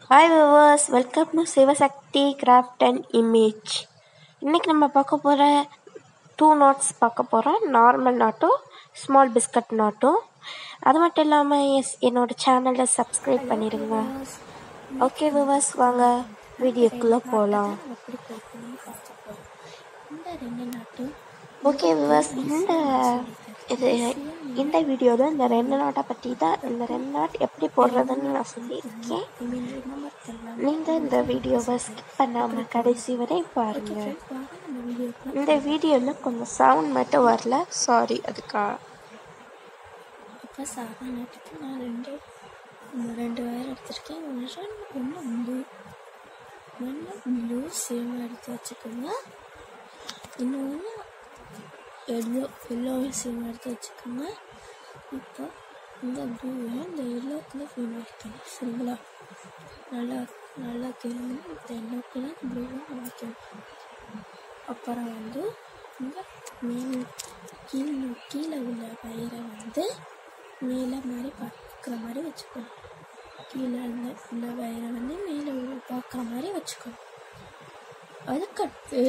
Hi viewers welcome to Sivasakthi craft and image இன்றைக்கி நம்ம பார்க்க போகிற டூ நாட்ஸ் பார்க்க போகிறோம் நார்மல் நாட்டும் ஸ்மால் பிஸ்கட் நாட்டும் அது மட்டும் இல்லாமல் எஸ் என்னோடய சேனலை சப்ஸ்கிரைப் பண்ணிடுங்க ஓகே விவர்ஸ் வாங்க வீடியோக்குள்ளே போகலாம் எப்படி போகணும்னு பார்க்க போகிறோம் இந்த ரெண்டு நாட்டும் ஓகே விவர்ஸ் இந்த இது இந்த வீடியோவில் இந்த ரெண்டு நாட்டை பற்றி தான் இந்த ரெண்டு நாட் எப்படி போடுறதுன்னு நான் சொல்லியிருக்கேன் இமேஜ் நம்பர் தரலாம் நீங்கள் இந்த வீடியோவை ஸ்கிப் பண்ணாமல் கடைசி வரை பாருங்கள் வாங்க நம்ம வீடியோக்கு இந்த வீடியோவில் கொஞ்சம் சவுண்ட் மட்டும் வரல சாரி அதுக்கா இப்போ சாதா நாட்டுக்கு நான் ரெண்டு இந்த ரெண்டு வயர் எடுத்திருக்கேன் ஒன்று ஒன்று ப்ளூ ஒன்று ப்ளூ சேமாக எடுத்து வச்சுக்கோங்க இன்னொன்று எல்லோ எல்லோ சேமாக எடுத்து வச்சுக்கோங்க இப்போ இந்த ப்ளூவையும் இந்த எல்லோக்குள்ளே ஃபில் வைக்கணும் சரிங்களா நல்லா நல்லா திரும்பி இந்த எல்லோக்குள்ளே ப்ளூவும் வைக்கணும் அப்புறம் வந்து இந்த மேல் கீழே கீழே உள்ள வயரை வந்து மேலே மாதிரி பார்க்குற மாதிரி வச்சுக்கணும் கீழே உள்ள உள்ள வயரை வந்து மேலே உள்ள பார்க்குற மாதிரி வச்சுக்கணும் அதுக்கடுத்து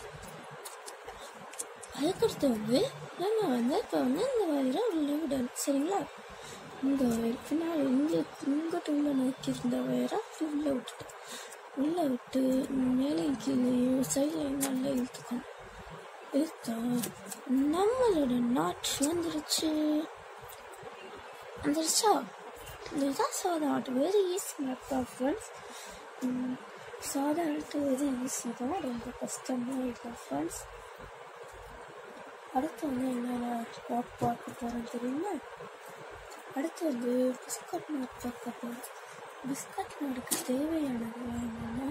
அதுக்கடுத்து வந்து நம்ம வந்து இப்போ வந்து இந்த வயரை உள்ளே விடணும் சரிங்களா இந்த வயர் பின்னாடி இங்கே இங்கிட்ட உள்ள நோக்கி இருந்த வயரை உள்ளே விட்டுட்டு உள்ளே விட்டு மேலே கீழே சைடில் நல்லா இழுத்துக்கணும் இழுத்தா நம்மளோட நாட் வந்துருச்சு வந்துருச்சா இதுதான் சாதா ஆட்டு வெரி ஈஸி மேப்பா ஃப்ரெண்ட்ஸ் சாதா ஆட்டு வெரி ஈஸி தான் ரொம்ப கஷ்டமாக இல்லை ஃப்ரெண்ட்ஸ் அடுத்து வந்து என்னென்ன வாக் பார்க்க போகிறோம் தெரியுமா அடுத்து வந்து பிஸ்கட் நாட் பார்க்க போகிறோம் பிஸ்கட் நாடுக்கு தேவையானது என்னென்னா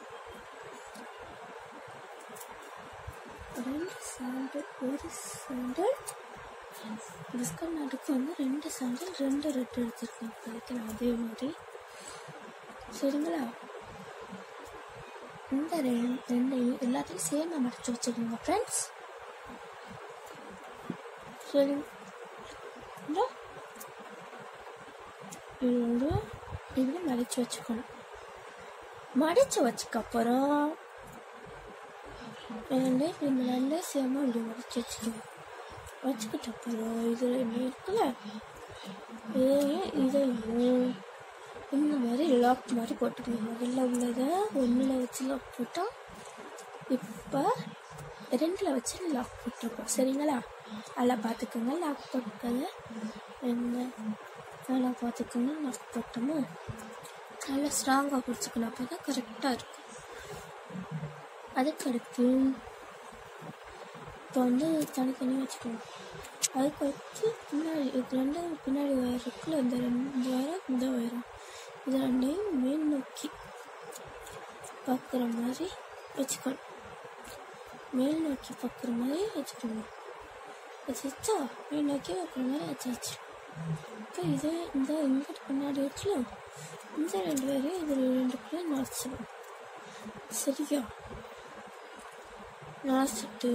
ரெண்டு சாண்டில் ஒரு சாண்டில் பிஸ்கட் நாட்டுக்கு வந்து ரெண்டு சாண்டில் ரெண்டு ரெட்டு எடுத்துருக்கேன் இப்போதைக்கு நான் அதே மாதிரி சரிங்களா இந்த ரெண்டு ரெண்டு எல்லாத்தையும் சேர்ந்து மடிச்சு வச்சுக்கோங்க ஃப்ரெண்ட்ஸ் சரி இந்த இது வந்து இப்படி மடிச்சு வச்சுக்கணும் மடிச்சு வச்சுக்க அப்புறம் ரெண்டு இந்த ரெண்டு சேர்ந்து இப்படி மடிச்சு வச்சுக்கணும் வச்சுக்கிட்ட அப்புறம் இது ரெண்டு இருக்குல்ல இதையும் இதையும் இந்த மாதிரி லாக் மாதிரி போட்டுக்கணும் முதல்ல உள்ளதை ஒன்றில் வச்சு லாக் போட்டோம் இப்போ ரெண்டில் வச்சு லாக் போட்டிருக்கோம் சரிங்களா நல்லா பார்த்துக்கோங்க லாக் போட்டுக்கோங்க என்ன நல்லா பார்த்துக்கோங்க லாக் போட்டோமா நல்லா ஸ்ட்ராங்காக பிடிச்சிக்கணும் அப்போ தான் கரெக்டாக இருக்கும் அதுக்கடுத்து இப்போ வந்து தனித்தனி வச்சுக்கணும் அதுக்கு அடுத்து பின்னாடி இது ரெண்டும் பின்னாடி வயர் இருக்குல்ல இந்த ரெண்டு இந்த வயரம் இந்த வயரம் இது ரெண்டையும் மேல் நோக்கி பார்க்குற மாதிரி வச்சுக்கணும் மேல் நோக்கி பார்க்குற மாதிரி வச்சுக்கணும் வச்சுச்சா மேல் நோக்கி பார்க்குற மாதிரி வச்சாச்சு இப்போ இதே இந்த இங்கிட்டு பின்னாடி இருக்குல்ல இந்த ரெண்டு பேரையும் இது ரெண்டுக்குள்ளே நுழைச்சிடும் சரியா நுழைச்சிட்டு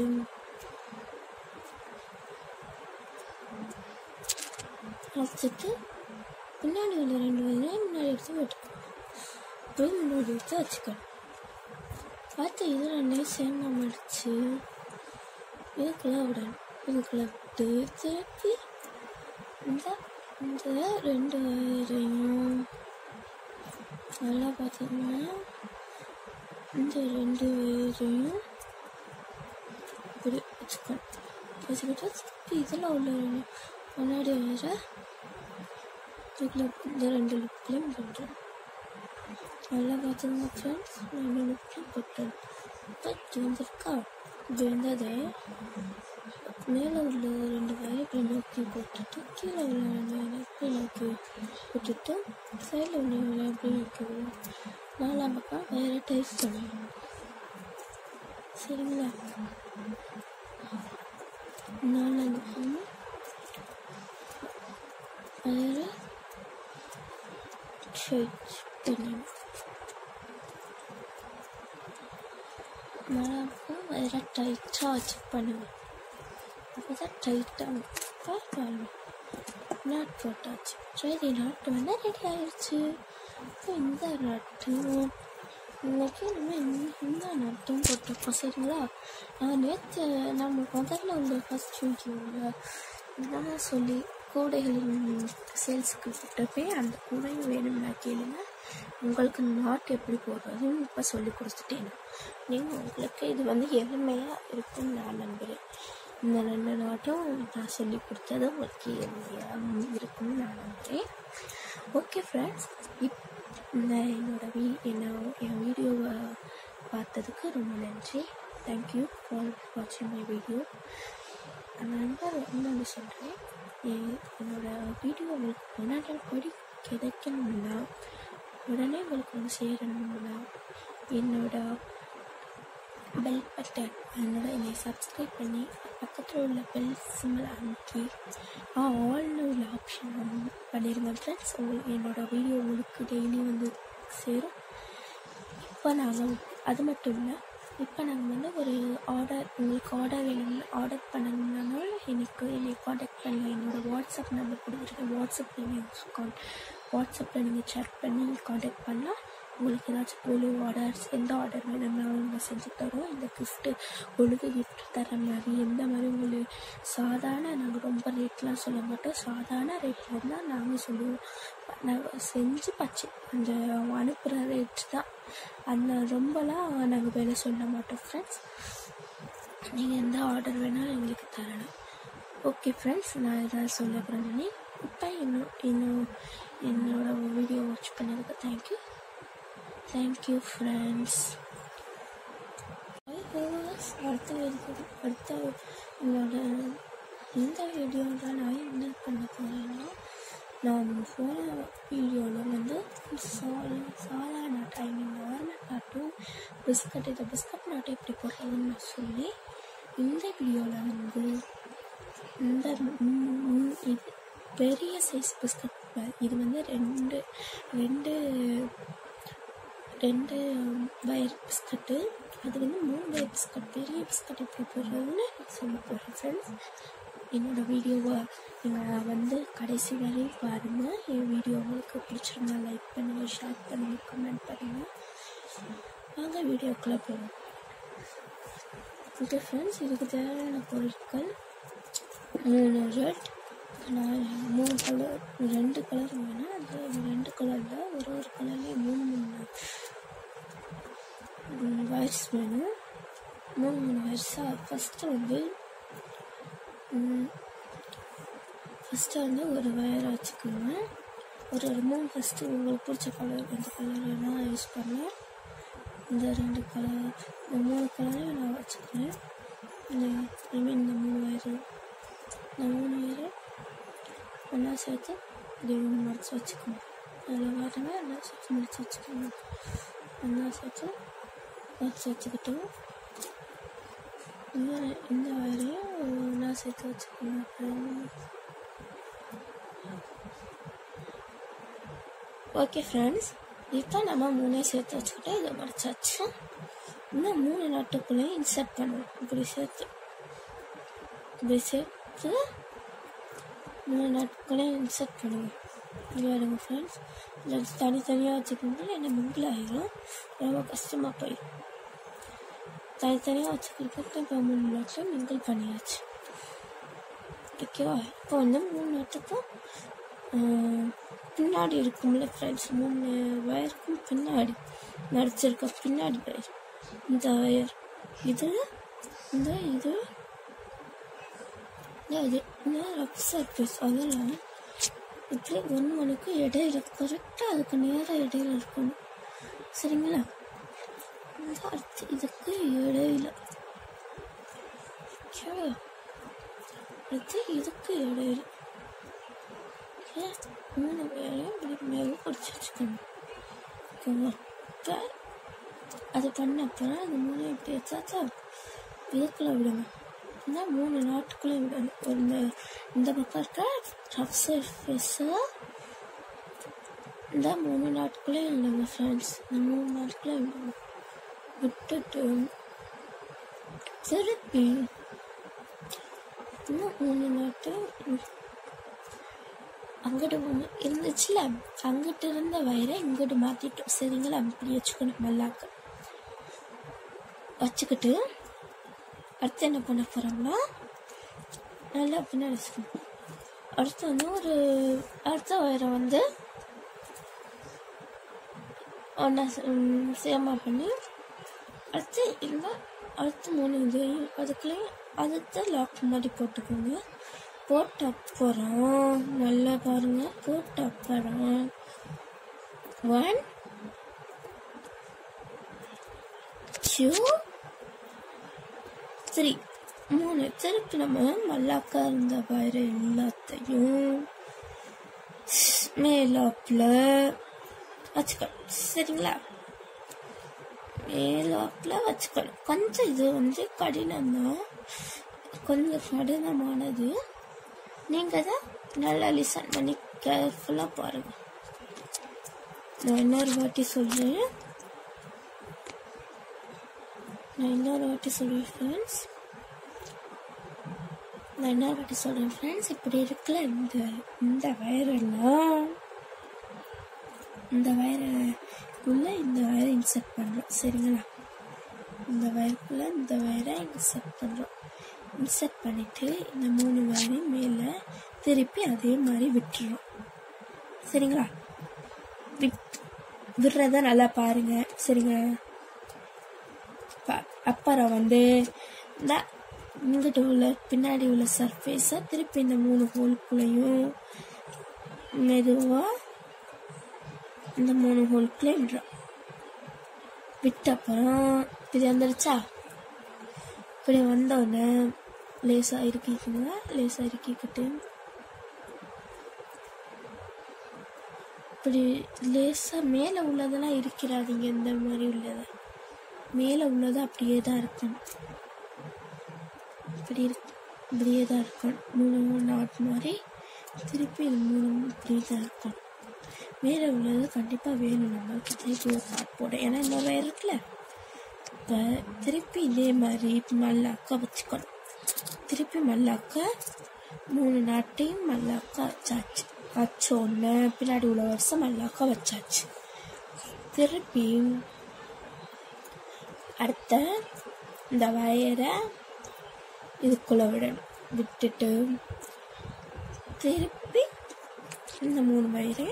நுழைச்சிட்டு பின்னாடி உள்ள ரெண்டு பேரையும் முன்னாடி எடுத்து விட்டுக்கணும் போய் முன்னாடி எடுத்து வச்சுக்கணும் பார்த்து இது ரெண்டையும் சேர்ந்து மடிச்சு இதுக்குள்ளே விடணும் இதுக்குள்ளே விட்டு திருப்பி இந்த இந்த ரெண்டு வயரையும் நல்லா பார்த்தீங்கன்னா இந்த ரெண்டு வயரையும் இப்படி வச்சுக்கணும் வச்சுக்கிட்டு திருப்பி இதில் உள்ள ரெண்டு முன்னாடி வயரை இதுக்குள்ள இந்த ரெண்டு லுக்லையும் பண்ணுறேன் நல்லா பார்த்துங்க ஃப்ரெண்ட்ஸ் ரெண்டு லுக்லையும் போட்டேன் இப்போ இது வந்திருக்கா இது வந்ததை மேலே உள்ள ரெண்டு வயரை இப்படி நோக்கி போட்டுட்டு கீழே உள்ள ரெண்டு வயரை இப்படி நோக்கி போட்டுட்டு சைடில் உள்ள வயரை இப்படி நோக்கி விடணும் நாலாம் பக்கம் வயரை டைட் பண்ணணும் சரிங்களா நாலாம் பக்கம் வயரை டைட் பண்ணணும் நாலாம் பக்கம் வயரை டைட்டாக வச்சு பண்ணுவேன் அப்போ தான் டைட்டாக பாருங்க நாட் போட்டாச்சு சரி நாட்டு வந்து ரெடி ஆயிடுச்சு இப்போ இந்த நட்டும் இன்னைக்கு நம்ம இந்த- இந்த நட்டும் போட்டிருக்கோம் சரிங்களா நான் நேற்று நம்ம முதல்ல உள்ள ஃபஸ்ட் வீடியோவில் என்னென்ன சொல்லி கூடைகளின் சேல்ஸுக்கு விட்டுருப்பேன் அந்த கூடையும் வேணும்னா கேளுங்க உங்களுக்கு நாட் எப்படி போடுறதுன்னு இப்போ சொல்லி கொடுத்துட்டேன் நீங்கள் உங்களுக்கு இது வந்து எளிமையாக இருக்கும்னு நான் நம்புகிறேன் இந்த ரெண்டு நாட்டும் நான் சொல்லி கொடுத்தது உங்களுக்கு எளிமையாக இருக்கும்னு நான் நம்புகிறேன் ஓகே ஃப்ரெண்ட்ஸ் இப் இந்த என்னோட வீ என்ன என் வீடியோவை பார்த்ததுக்கு ரொம்ப நன்றி தேங்க்யூ ஃபார் வாட்சிங் மை வீடியோ நண்பர் இன்னொன்று சொல்கிறேன் என்னோட வீடியோ உங்களுக்கு உடனடி கிடைக்கணும்னா உடனே உங்களுக்கு வந்து சேரணும்னா என்னோட பெல் பட்டன் என்னோட என்னை சப்ஸ்கிரைப் பண்ணி பக்கத்தில் உள்ள பெல் சிம்பிள் அமைக்கி ஆல்னு உள்ள ஆப்ஷன் வந்து பண்ணிடுங்க ஃப்ரெண்ட்ஸ் உங்களுக்கு என்னோட வீடியோ உங்களுக்கு டெய்லி வந்து சேரும் இப்போ நாங்கள் அது மட்டும் இல்லை இப்போ நாங்கள் வந்து ஒரு ஆர்டர் உங்களுக்கு ஆர்டர் வேணும்னு ஆர்டர் பண்ணணும்னாலும் எனக்கு என்னை காண்டாக்ட் பண்ணலாம் என்னோட வாட்ஸ்அப் நம்பர் கொடுத்துருக்கேன் வாட்ஸ்அப்பில் நீங்கள் கால் வாட்ஸ்அப்பில் நீங்கள் செக் பண்ணி காண்டாக்ட் பண்ணலாம் உங்களுக்கு ஏதாச்சும் பொழு ஆர்டர்ஸ் எந்த ஆர்டர் வேணும்னாலும் நாங்கள் செஞ்சு தரோம் இந்த கிஃப்ட்டு ஒழுங்கு கிஃப்ட் தர மாதிரி எந்த மாதிரி உங்களுக்கு சாதாரண நாங்கள் ரொம்ப ரேட்லாம் சொல்ல மாட்டோம் சாதாரண ரேட்டில் தான் நாங்கள் சொல்லுவோம் நாங்கள் செஞ்சு பச்சு அந்த அனுப்புகிற ரேட் தான் அந்த ரொம்பலாம் நாங்கள் விலை சொல்ல மாட்டோம் ஃப்ரெண்ட்ஸ் நீங்கள் எந்த ஆர்டர் வேணாலும் எங்களுக்கு தரணும் ஓகே ஃப்ரெண்ட்ஸ் நான் இதை சொல்ல போகிறேன் இப்போ இன்னும் இன்னும் என்னோட வீடியோ வாட்ச் பண்ணதுக்கு தேங்க்யூ தேங்க்யூ ஃப்ரெண்ட்ஸ் அடுத்த வீடியோ அடுத்த என்னோட இந்த வீடியோவில் நான் என்ன பண்ண போகிறேன்னா நான் போன வீடியோவில் வந்து சாலா சாதாரண டைமிங் நார்மல் நாட்டும் பிஸ்கட் இதை பிஸ்கட் நாட்டை எப்படி போடுறதுன்னு நான் சொல்லி இந்த வீடியோவில் வந்து இந்த ம், ம், இது பெரிய சைஸ் பிஸ்கட் இது வந்து ரெண்டு ரெண்டு ரெண்டு வயர் பிஸ்கட்டு அது வந்து மூணு வயர் பிஸ்கட் பெரிய பிஸ்கட் எப்படி போடுறதுன்னு சொல்ல போகிறேன் ஃப்ரெண்ட்ஸ் என்னோட வீடியோவை நீங்கள் வந்து கடைசி வரையும் பாருங்கள் என் வீடியோ உங்களுக்கு பிடிச்சிருந்தா லைக் பண்ணுங்கள் ஷேர் பண்ணுங்கள் கமெண்ட் பண்ணுங்கள் வாங்க வீடியோக்குள்ளே போவோம் ஓகே ஃப்ரெண்ட்ஸ் இதுக்கு தேவையான பொருட்கள் மூணு ரெட் நான் மூணு கலர் ரெண்டு கலர் வேணும் அந்த ரெண்டு கலரில் ஒரு ஒரு கலர்லேயும் மூணு மூணு வயர்ஸ் வேணும் மூணு மூணு வயர்ஸாக ஃபஸ்ட்டு வந்து ஃபஸ்ட்டு வந்து ஒரு வயரை வச்சுக்கோங்க ஒரு ஒரு மூணு ஃபஸ்ட்டு உங்களுக்கு பிடிச்ச கலர் எந்த கலர் வேணால் யூஸ் பண்ணலாம் இந்த ரெண்டு கலர் இந்த மூணு கலரையும் நான் வச்சுக்கிறேன் இந்த ஐமீன் இந்த மூணு வயரு இந்த மூணு வயரு ஒன்றா சேர்த்து இப்படி மடித்து வச்சுக்கணும் அதில் வரவே எல்லாம் சேர்த்து மடித்து வச்சுக்கணும் ஒன்றா சேர்த்து மடித்து வச்சுக்கிட்டோம் இந்த இந்த வயரையும் ஒன்றா சேர்த்து வச்சுக்கணும் அப்புறம் ஓகே ஃப்ரெண்ட்ஸ் இப்போ நம்ம மூணே சேர்த்து வச்சுக்கிட்டு இதை மடிச்சாச்சு இன்னும் மூணு நாட்டுக்குள்ளேயும் இன்சர்ட் பண்ணுவோம் இப்படி சேர்த்து இப்படி சேர்த்து மூணு நாட்டுக்குள்ளேயும் இன்சர்ட் பண்ணுவோம் இங்கே வருங்க ஃப்ரெண்ட்ஸ் இல்லை தனித்தனியாக வச்சுக்கணும் என்ன மிங்கில் ஆகிரும் ரொம்ப கஷ்டமாக போயிடும் தனித்தனியாக வச்சுக்கிறதுக்கு இப்போ மூணு நாட்டில் மிங்கிள் பண்ணியாச்சு ஓகேவா இப்போ வந்து மூணு நாட்டுக்கும் ஆஹ், பின்னாடி இருக்கும்ல ஃப்ரெண்ட்ஸ் மூணு வயருக்கும் பின்னாடி நடிச்சிருக்க பின்னாடி வயர் இந்த வயர் இது இந்த இது இந்த இது இந்த ரஃப் சர்ஃபேஸ் அதெல்லாம் இப்படி ஒன்று ஒன்றுக்கு இடையில கரெக்டாக அதுக்கு நேராக இடையில இருக்கணும் சரிங்களா இந்த அடுத்து இதுக்கு இடையில ஓகேவா அடுத்து இதுக்கு இடையில ஓகே மூணு பேரையும் இப்படி மேலே பிடிச்சி வச்சுக்கணும் ஓகேவா இப்போ அது பண்ண அப்புறம் அது மூணு இப்படி வச்சாச்சா இதுக்குள்ளே விடுங்க இந்த மூணு நாட்டுக்குள்ளே விடணும் ஒரு இந்த இந்த பக்கம் இருக்க ரஃப் சர்ஃபேஸை இந்த மூணு நாட்டுக்குள்ளே விடுங்க ஃப்ரெண்ட்ஸ் இந்த மூணு நாட்டுக்குள்ளே விடுங்க விட்டுட்டு திருப்பி இன்னும் மூணு நாட்டு அங்கிட்டு ஒன்று இருந்துச்சுல அங்கிட்டு இருந்த வயரை இங்கிட்டு மாற்றிட்டோம் சரிங்களா அப்படி வச்சுக்கணும் மல்லாக்க வச்சுக்கிட்டு அடுத்து என்ன பண்ண போகிறோம்னா நல்லா பின்னாடி வச்சுக்கணும் அடுத்து வந்து ஒரு அடுத்த வயரை வந்து ஒன்றா சேமா பண்ணி அடுத்து இந்த அடுத்து மூணு இதையும் அதுக்குள்ளேயும் அதுக்கு லாக் மாதிரி போட்டுக்கோங்க போட்ட அப்புறம் நல்லா பாருங்க போட்ட அப்புறம் ஒன் டூ த்ரீ மூணு திருப்பி நம்ம மல்லாக்கா இருந்த வயிறு எல்லாத்தையும் மேலாப்பில் வச்சுக்கணும் சரிங்களா மேலாப்பில் வச்சுக்கணும் கொஞ்சம் இது வந்து கடினம் தான் கொஞ்சம் கடினமானது நீங்கள் தான் நல்லா லிசன் பண்ணி கேர்ஃபுல்லாக பாருங்க நான் இன்னொரு வாட்டி சொல்கிறேன் நான் இன்னொரு வாட்டி சொல்கிறேன் ஃப்ரெண்ட்ஸ் நான் இன்னொரு வாட்டி சொல்கிறேன் ஃப்ரெண்ட்ஸ் இப்படி இருக்குல்ல இந்த இந்த வயரெல்லாம் இந்த வயரை உள்ள இந்த வயரை இன்செர்ட் பண்ணுறோம் சரிங்களா இந்த வயருக்குள்ள இந்த வயரை இன்செர்ட் பண்ணுறோம் இன்செர்ட் பண்ணிட்டு இந்த மூணு வயரையும் மேலே திருப்பி அதே மாதிரி விட்டுறோம் சரிங்களா விட் விடுறத நல்லா பாருங்க சரிங்களா ப- அப்புறம் வந்து இந்த இங்கிட்ட உள்ள பின்னாடி உள்ள சர்ஃபேஸை திருப்பி இந்த மூணு ஹோல்குள்ளேயும் மெதுவாக இந்த மூணு ஹோல்குள்ளே விடுறோம் விட்ட அப்புறம் இது வந்துருச்சா இப்படி வந்தோடனே லேசாக இறுக்கிக்குங்க லேசாக இறுக்கிக்கிட்டு இப்படி லேசாக மேலே உள்ளதெல்லாம் இருக்கிறாதீங்க இந்த மாதிரி உள்ளதை மேலே உள்ளது அப்படியே தான் இருக்கணும் இப்படி இருக்கு இப்படியே தான் இருக்கணும் மூணு மூணு நாட் மாதிரி திருப்பி இது மூணு இப்படியே தான் இருக்கணும் மேலே உள்ளது கண்டிப்பாக வேணும் நம்மளுக்கு திருப்பி ஒரு நாட் போட ஏன்னா இன்னொரு வயர் இருக்குல்ல இப்போ திருப்பி இதே மாதிரி மல்லாக்க வச்சுக்கணும் திருப்பி மல்லாக்க மூணு நாட்டையும் மல்லாக்க வச்சாச்சு வச்ச உடனே பின்னாடி உள்ள வருஷம் மல்லாக்க வச்சாச்சு திருப்பி அடுத்த இந்த வயரை இதுக்குள்ள விடணும் விட்டுட்டு திருப்பி இந்த மூணு வயரை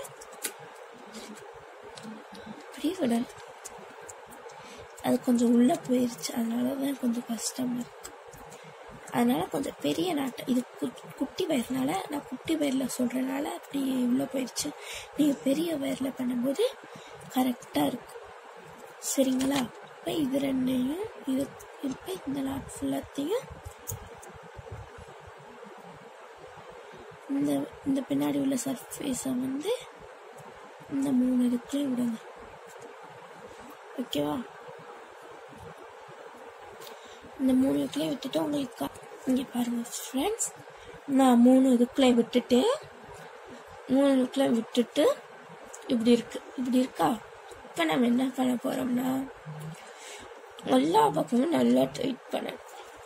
இப்படி விடணும் அது கொஞ்சம் உள்ளே போயிருச்சு அதனால தான் கொஞ்சம் கஷ்டமாக இருக்கு அதனால கொஞ்சம் பெரிய நாட்டை இது கு- குட்டி வயர்னால நான் குட்டி வயரில் சொல்கிறனால அப்படி உள்ளே போயிடுச்சு நீங்கள் பெரிய வயரில் பண்ணும்போது கரெக்டாக இருக்கும் சரிங்களா இப்போ இது ரெண்டையும் இது இப்போ இந்த நாட் ஃபுல்லாத்தையும் இந்த இந்த பின்னாடி உள்ள சர்ஃபேஸை வந்து இந்த மூணு இதுக்குள்ளே விடுங்க ஓகேவா இந்த மூணு இதுக்குள்ளே விட்டுட்டு உங்களுக்கு கா- இங்கே பாருங்கள் ஃப்ரெண்ட்ஸ் நான் மூணு இதுக்குள்ளே விட்டுட்டு மூணு இதுக்குள்ளே விட்டுட்டு இப்படி இருக்கு இப்படி இருக்கா இப்போ நம்ம என்ன பண்ண போகிறோம்னா எல்லா பக்கமும் நல்லா டைட் பண்ணணும்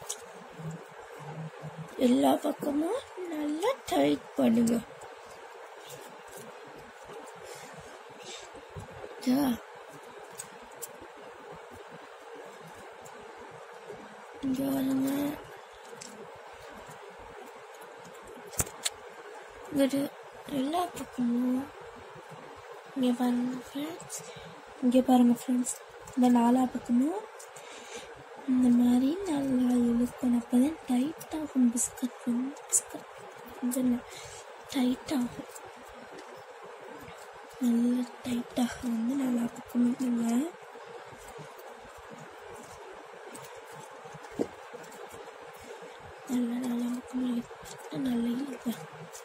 எல்லா பக்கமும் நல்லா டைட் பண்ணுங்க ஓகேவா? இங்க வருங்க இங்கிட்டு எல்லா பக்கமும் இங்கே பாருங்க ஃப்ரெண்ட்ஸ் இங்கே பாருங்க ஃப்ரெண்ட்ஸ் இந்த நாலா பக்கமும் இந்த மாதிரி நல்லா இழுக்கணும் அப்போ தான் டைட் ஆகும் பிஸ்கட் வந்து பிஸ்கட் வந்து டைட் ஆகும் நல்லா டைட்டாக வந்து நல்லா பக்கமும் நீங்கள் நல்லா நல்லா பக்கம் இழுத்து நல்லா இழுப்பேன்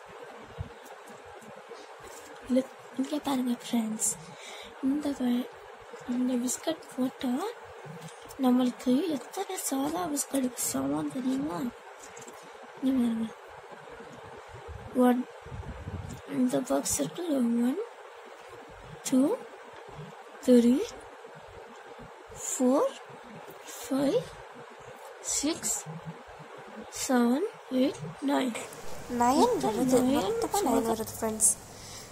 இழு இங்கே பாருங்கள் ஃப்ரெண்ட்ஸ் இந்த வ- இந்த பிஸ்கட் போட்டால் நம்மளுக்கு எத்தனை சாதா பிஸ்கட் சமம் தெரியுமா இங்க பாருங்க ஒன் இந்த பாக்ஸ் இருக்கு one two three four five six seven eight nine nine மொத்தம் வருது nine மொத்தமாக நயன் வருது friends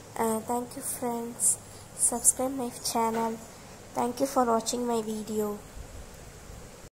thank you friends subscribe my channel thank you for வாட்சிங் மை வீடியோ